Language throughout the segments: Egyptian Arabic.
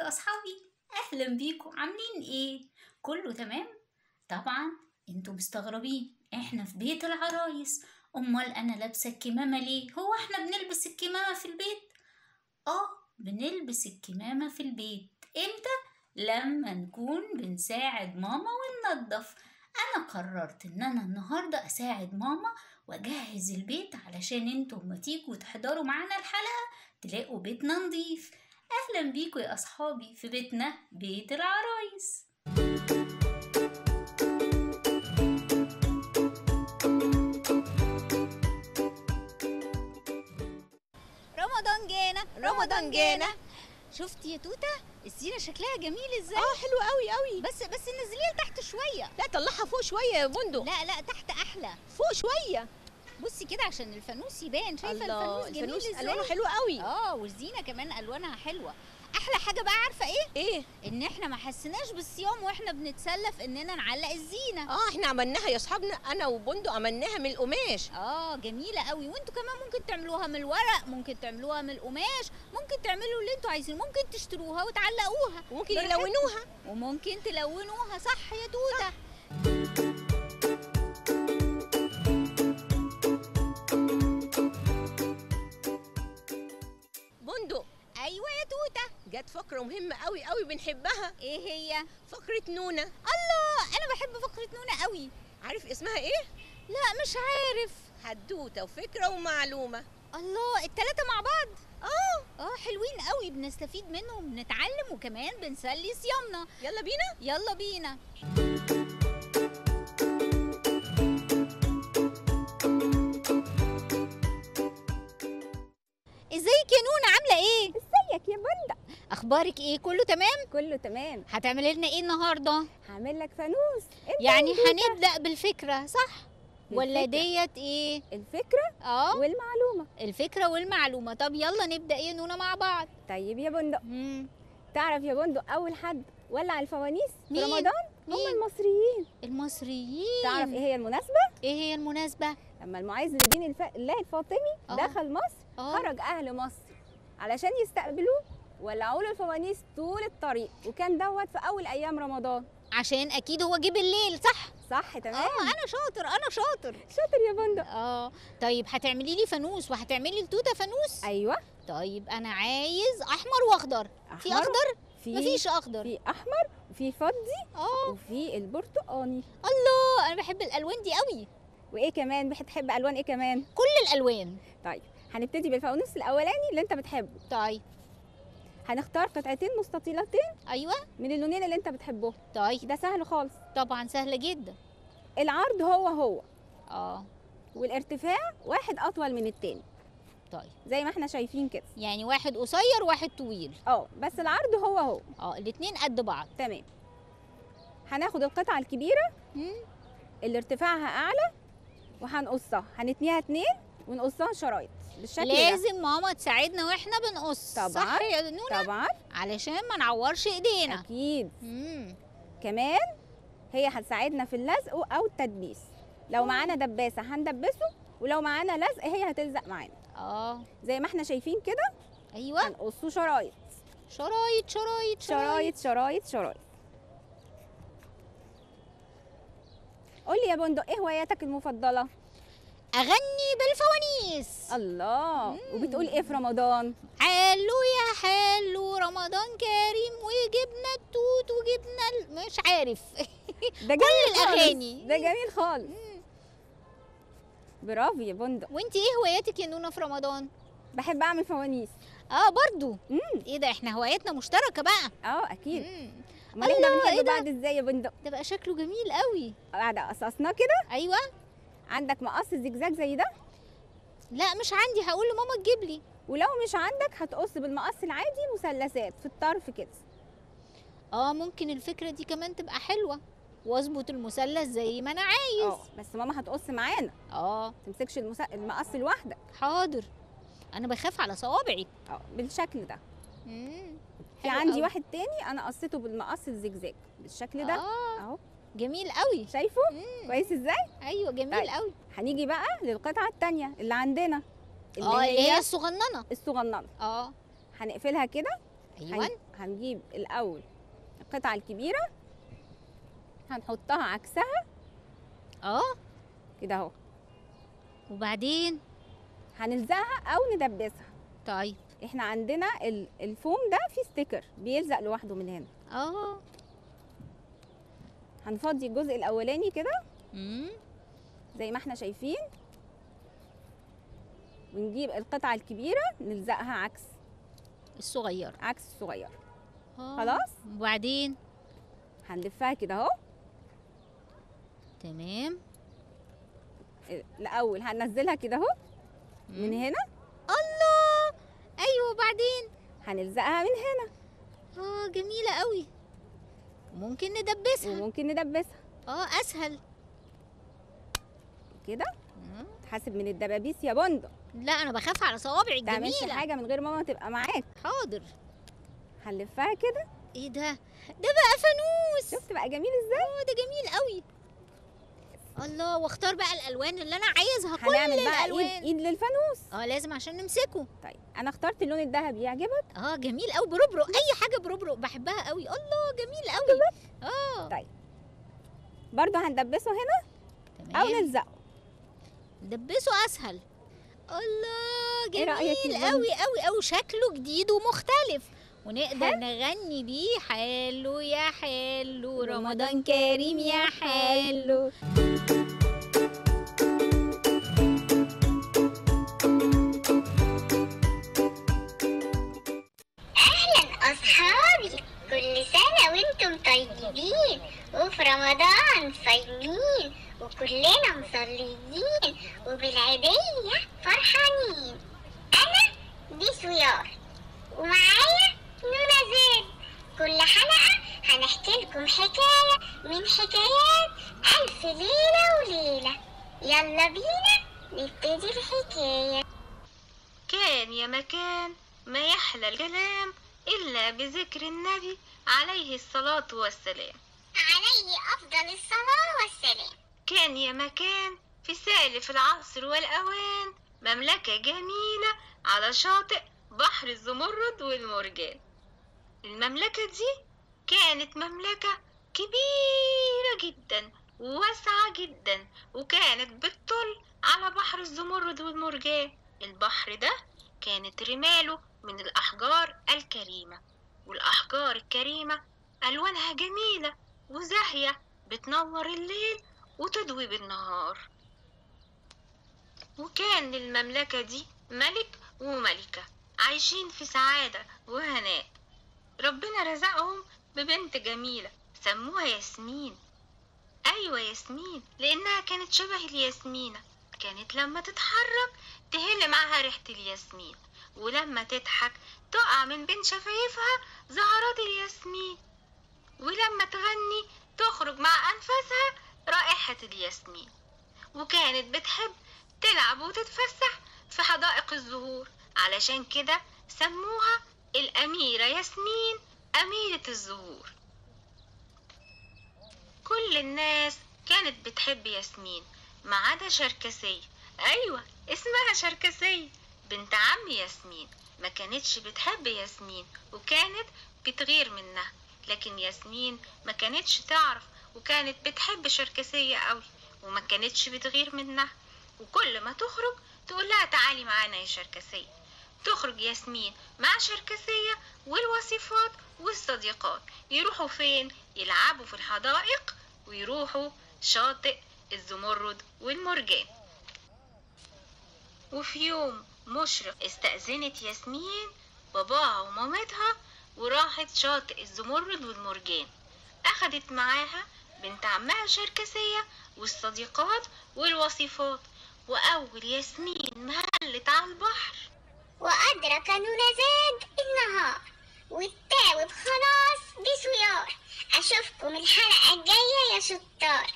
يا أصحابي أهلا بيكم عاملين إيه؟ كله تمام؟ طبعا انتوا مستغربين احنا في بيت العرايس أمال أنا لابسة الكمامة ليه؟ هو احنا بنلبس الكمامة في البيت؟ آه بنلبس الكمامة في البيت إمتى؟ لما نكون بنساعد ماما وننضف أنا قررت إن أنا النهاردة أساعد ماما وأجهز البيت علشان انتوا لما تيجوا تحضروا معانا الحلقة تلاقوا بيتنا نضيف أهلا بيكم يا أصحابي في بيتنا بيت العرايس رمضان جانا رمضان جانا. شفتي يا توته الزينه شكلها جميل ازاي اه حلو قوي قوي بس بس نزليها لتحت شويه لا طلعها فوق شويه يا بندق لا لا تحت احلى فوق شويه بصي كده عشان الفانوس يبان شايفه الله الفانوس جميل الفانوس ازاي الوانه حلو قوي اه والزينه كمان الوانها حلوه احلى حاجه بقى عارفه ايه ايه ان احنا ما حسيناش بالصيام واحنا بنتسلى في اننا نعلق الزينه اه احنا عملناها يا اصحابنا انا وبندق عملناها من القماش اه جميله قوي وانتوا كمان ممكن تعملوها من الورق ممكن تعملوها من القماش ممكن تعملوا اللي انتوا عايزينه ممكن تشتروها وتعلقوها وممكن براحتكم. يلونوها وممكن تلونوها صح يا توته بندق ايوه يا توته جت فقره مهمه قوي قوي بنحبها ايه هي فقره نونه الله انا بحب فقره نونه قوي عارف اسمها ايه لا مش عارف حدوته وفكره ومعلومه الله التلاتة مع بعض اه اه حلوين قوي بنستفيد منهم بنتعلم وكمان بنسلي صيامنا يلا بينا يلا بينا ازيك يا نونا عامله ايه ازيك يا بندق اخبارك ايه كله تمام كله تمام هتعملي لنا ايه النهارده هعمل لك فانوس انت يعني وتوتة. هنبدا بالفكره صح ولا الفكرة. ديت ايه الفكره اه والمعلومه الفكره والمعلومه طب يلا نبدا ايه يا نونا مع بعض طيب يا بندق مم. تعرف يا بندق اول حد ولع الفوانيس في مين؟ رمضان هم مين؟ المصريين المصريين تعرف ايه هي المناسبه ايه هي المناسبه لما المعز لدين الف... الله الفاطمي آه. دخل مصر اه خرج اهل مصر علشان يستقبلوه ولعوا له الفوانيس طول الطريق وكان دوت في اول ايام رمضان عشان اكيد هو جه بالليل صح صح تمام اه انا شاطر انا شاطر شاطر يا بندق اه طيب هتعملي لي فانوس وهتعملي لتوته فانوس ايوه طيب انا عايز احمر واخضر في أحمر، اخضر في مفيش اخضر في احمر وفي فضي اه وفي البرتقاني الله انا بحب الالوان دي قوي وايه كمان بتحب الوان ايه كمان كل الالوان طيب هنبتدي بالفانوس الاولاني اللي انت بتحبه طيب هنختار قطعتين مستطيلتين ايوه من اللونين اللي انت بتحبهم طيب ده سهل خالص طبعا سهله جدا العرض هو هو اه والارتفاع واحد اطول من التاني طيب زي ما احنا شايفين كده يعني واحد قصير واحد طويل اه بس العرض هو هو اه الاتنين قد بعض تمام هناخد القطعه الكبيره مم. اللي ارتفاعها اعلى وهنقصها هنتنيها اتنين ونقصها شرايط بالشكل ده لازم ماما تساعدنا واحنا بنقص طبعاً. صح يا نونا طبعا علشان ما نعورش ايدينا اكيد مم. كمان هي هتساعدنا في اللزق او التدبيس لو معانا دباسه هندبسه ولو معانا لزق هي هتلزق معانا اه زي ما احنا شايفين كده ايوه هنقصه شرايط شرايط شرايط شرايط شرايط شرايط قول لي يا بندق ايه هواياتك المفضله اغني بالفوانيس الله مم. وبتقول ايه في رمضان حلو يا حلو رمضان كريم وجبنا التوت وجبنا ال... مش عارف ده جميل خالص. الأغاني. ده جميل خالص برافو يا بندق وانت ايه هواياتك يا نونا في رمضان بحب اعمل فوانيس اه برضو امم ايه ده احنا هواياتنا مشتركه بقى اه اكيد مم. امال احنا الله، إيه بنحب ده؟ بعض ازاي يا بندق ده بقى شكله جميل قوي بعد قصصنا كده ايوه عندك مقص زجزاج زي ده لا مش عندي هقول لماما تجيب لي ولو مش عندك هتقص بالمقص العادي مثلثات في الطرف كده اه ممكن الفكره دي كمان تبقى حلوه واظبط المثلث زي ما انا عايز اه بس ماما هتقص معانا اه تمسكش المس... المقص لوحدك حاضر انا بخاف على صوابعي اه بالشكل ده مم. في حلو عندي قوي. واحد تاني انا قصيته بالمقص الزجزاج بالشكل ده اه اهو جميل قوي شايفه مم. كويس ازاي ايوه جميل طيب. قوي هنيجي بقى للقطعه التانية اللي عندنا اللي اه اللي هي هي الصغننه الصغننه اه هنقفلها كده ايوه هن- هنجيب الاول القطعه الكبيره هنحطها عكسها اه كده اهو وبعدين هنلزقها او ندبسها طيب احنا عندنا ال- الفوم ده فيه ستيكر بيلزق لوحده من هنا اه هنفضي الجزء الاولاني كده امم زي ما احنا شايفين ونجيب القطعه الكبيره نلزقها عكس الصغير عكس الصغير آه. خلاص وبعدين هنلفها كده اهو تمام الاول هننزلها كده اهو من مم. هنا الله ايوه وبعدين هنلزقها من هنا اه جميله قوي ممكن ندبسها وممكن ندبسها اه اسهل كده مم. تحاسب من الدبابيس يا بندق لا انا بخاف على صوابعي تعملش الجميله حاجه من غير ماما تبقى معاك حاضر هنلفها كده ايه ده ده بقى فانوس شفت بقى جميل ازاي اه ده جميل قوي الله واختار بقى الالوان اللي انا عايزها كل هنعمل بقى ايد الالوان ايد للفانوس اه لازم عشان نمسكه طيب انا اخترت اللون الذهبي يعجبك اه جميل قوي بربرق اي حاجه بربرق بحبها قوي الله جميل قوي اه طيب برضو هندبسه هنا او تمام نلزقه دبسه اسهل الله إيه رأيك جميل يا قوي قوي قوي شكله جديد ومختلف ونقدر نغني بيه حلو يا حلو رمضان كريم يا حلو أهلا أصحابي كل سنة وانتم طيبين وفي رمضان صايمين وكلنا مصليين وبالعيدية فرحانين أنا دي سويار ومعايا نونا زين كل حلقة هنحكي لكم حكاية من حكايات ألف ليلة وليلة يلا بينا نبتدي الحكاية كان يا مكان ما يحلى الكلام إلا بذكر النبي عليه الصلاة والسلام عليه أفضل الصلاة والسلام كان يا مكان في سالف العصر والأوان مملكة جميلة على شاطئ بحر الزمرد والمرجان المملكة دي كانت مملكة كبيرة جدا وواسعة جدا وكانت بتطل على بحر الزمرد والمرجان البحر ده كانت رماله من الأحجار الكريمة والأحجار الكريمة ألوانها جميلة وزاهية بتنور الليل وتضوي بالنهار وكان للمملكة دي ملك وملكة عايشين في سعادة وهناء ربنا رزقهم ببنت جميلة سموها ياسمين أيوة ياسمين لأنها كانت شبه الياسمينة كانت لما تتحرك تهل معاها ريحة الياسمين ولما تضحك تقع من بين شفايفها زهرات الياسمين ولما تغني تخرج مع أنفاسها رائحة الياسمين وكانت بتحب تلعب وتتفسح في حدائق الزهور علشان كده سموها الأميرة ياسمين أميرة الزهور كل الناس كانت بتحب ياسمين ما عدا شركسية أيوة اسمها شركسية بنت عم ياسمين ما كانتش بتحب ياسمين وكانت بتغير منها لكن ياسمين ما كانتش تعرف وكانت بتحب شركسية قوي وما كانتش بتغير منها وكل ما تخرج تقول لها تعالي معانا يا شركسية تخرج ياسمين مع شركسية والوصيفات والصديقات يروحوا فين يلعبوا في الحدائق ويروحوا شاطئ الزمرد والمرجان وفي يوم مشرق استأذنت ياسمين باباها ومامتها وراحت شاطئ الزمرد والمرجان أخدت معاها بنت عمها شركسية والصديقات والوصيفات وأول ياسمين ما هلت على البحر وأدرك نونزاد النهار والتاوب خلاص بسيار أشوفكم الحلقة الجاية يا شطار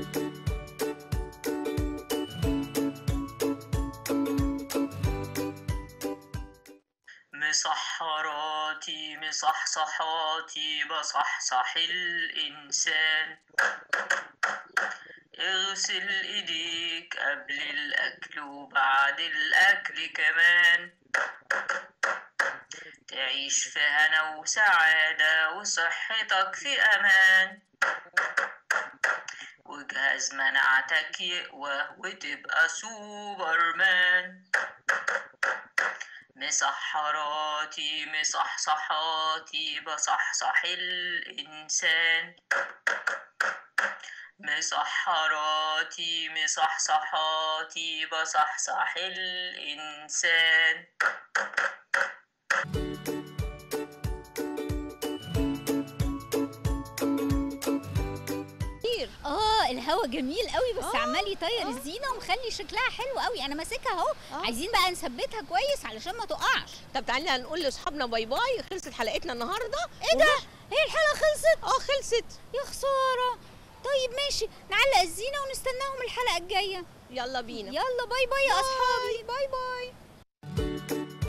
مسحراتي مصحصحاتي بصحصح الإنسان اغسل ايديك قبل الأكل وبعد الأكل كمان تعيش في هنا وسعادة وصحتك في أمان وجهاز مناعتك يقوى وتبقى سوبرمان مسحراتي مصحصحاتي بصحصح الإنسان مسحراتي مصحصحاتي بصحصح الإنسان اه الهوا جميل قوي بس آه، عمال يطير آه. الزينه ومخلي شكلها حلو قوي انا ماسكها اهو آه. عايزين بقى نثبتها كويس علشان ما تقعش طب تعالي هنقول لاصحابنا باي باي خلصت حلقتنا النهارده ايه ده هي الحلقه خلصت اه خلصت يا خساره طيب ماشي نعلق الزينه ونستناهم الحلقه الجايه يلا بينا يلا باي باي يا اصحابي باي باي